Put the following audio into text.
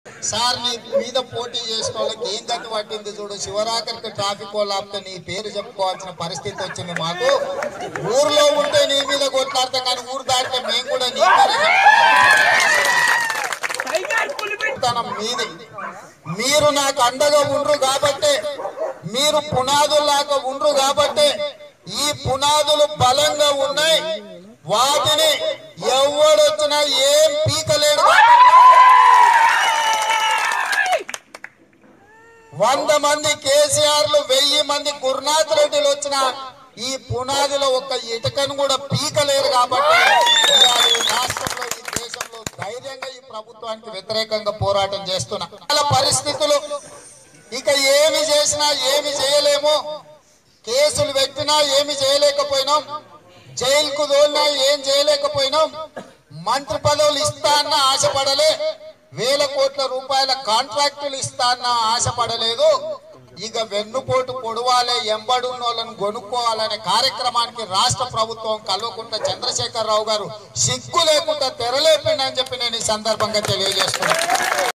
sir నీ మీద పోటీ చేసిన వాళ్ళకి ఏం గతి పట్టింది చూడు శివరాకరికి ట్రాఫిక్ వాళ్ళు ఆపితే నీ పేరు చెప్పుకోవాల్సిన పరిస్థితి వచ్చింది మాకు ఊర్లో ఉంటే నీ మీద కొట్లాడతాం కానీ ఊరు దాటితే మేము కూడా నీ పేరే చెప్పుకుంటాం మీది మీరు నాకు అండగా ఉండ్రు కాబట్టి మీరు పునాదుల్లాగా ఉండ్రు కాబట్టి ఈ పునాదులు బలంగా ఉన్నాయి వాటిని ఎవడొచ్చినా ఏం పీకలేడు వంద మంది కేసీఆర్లు వెయ్యి మంది గురునాథ్ రెడ్డిలు వచ్చిన ఈ పునాదిలో ఒక్క ఇటుకను కూడా పీకలేరు కాబట్టి ఇవాళ ఈ రాష్ట్రంలో ఈ దేశంలో ధైర్యంగా ఈ ప్రభుత్వానికి వ్యతిరేకంగా పోరాటం చేస్తున్నా వాళ్ళ పరిస్థితులు ఇక ఏమి చేసినా ఏమి చేయలేము కేసులు పెట్టినా ఏమి చేయలేకపోయినాం జైలుకు తోలినా ఏం చేయలేకపోయినాం మంత్రి పదవులు ఇస్తా అన్న ఆశపడలే వేల కోట్ల రూపాయల కాంట్రాక్టులు ఇస్తా అన్న ఆశపడలేదు ఇక వెన్నుపోటు పొడవాలే ఎంబడున్న వాళ్ళని కొనుక్కోవాలనే కార్యక్రమానికి రాష్ట్ర ప్రభుత్వం కల్వకుంట చంద్రశేఖరరావు గారు సిగ్గు లేకుండా తెరలేపిండని చెప్పి నేను ఈ సందర్భంగా తెలియజేస్తున్నాను